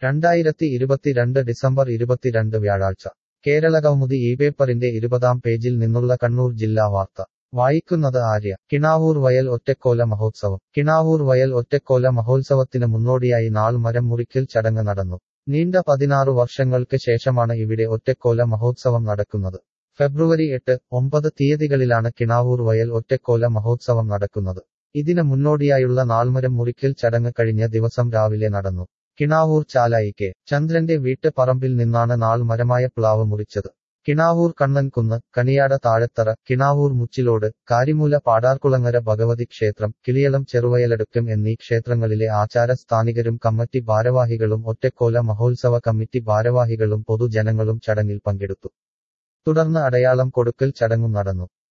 രണ്ടായിരത്തി ഇരുപത്തിരണ്ട് ഡിസംബർ ഇരുപത്തിരണ്ട് വ്യാഴാഴ്ച കേരള കൗമുദി ഈ പേപ്പറിന്റെ ഇരുപതാം പേജിൽ നിന്നുള്ള കണ്ണൂർ ജില്ലാ വാർത്ത വായിക്കുന്നത് ആര്യ കിണാവൂർ വയൽ ഒറ്റക്കോല മഹോത്സവം കിണാവൂർ വയൽ ഒറ്റക്കോല മഹോത്സവത്തിന് മുന്നോടിയായി നാൾ മരം മുറിക്കൽ ചടങ്ങ് നടന്നു നീണ്ട പതിനാറു വർഷങ്ങൾക്ക് ശേഷമാണ് ഇവിടെ ഒറ്റക്കോല മഹോത്സവം നടക്കുന്നത് ഫെബ്രുവരി എട്ട് ഒമ്പത് തീയതികളിലാണ് കിണാവൂർ വയൽ ഒറ്റക്കോല മഹോത്സവം നടക്കുന്നത് ഇതിന് മുന്നോടിയായുള്ള നാൾമരം മുറിക്കൽ ചടങ്ങ് കഴിഞ്ഞ ദിവസം രാവിലെ നടന്നു കിണാവൂർ ചാലായി കെ ചന്ദ്രന്റെ വീട്ട് പറമ്പിൽ നിന്നാണ് നാൾമരമായ പ്ലാവ് മുറിച്ചത് കിണാവൂർ കണ്ണൻകുന്ന് കണിയാട താഴത്തറ കിണാവൂർ മുച്ചിലോട് കാരിമൂല പാടാർകുളങ്ങര ഭഗവതി ക്ഷേത്രം കിളിയളം ചെറുവയലടുക്കം എന്നീ ക്ഷേത്രങ്ങളിലെ ആചാര സ്ഥാനികരും കമ്മിറ്റി ഭാരവാഹികളും ഒറ്റക്കോല മഹോത്സവ കമ്മിറ്റി ഭാരവാഹികളും പൊതുജനങ്ങളും ചടങ്ങിൽ പങ്കെടുത്തു തുടർന്ന് അടയാളം കൊടുക്കൽ ചടങ്ങും നടന്നു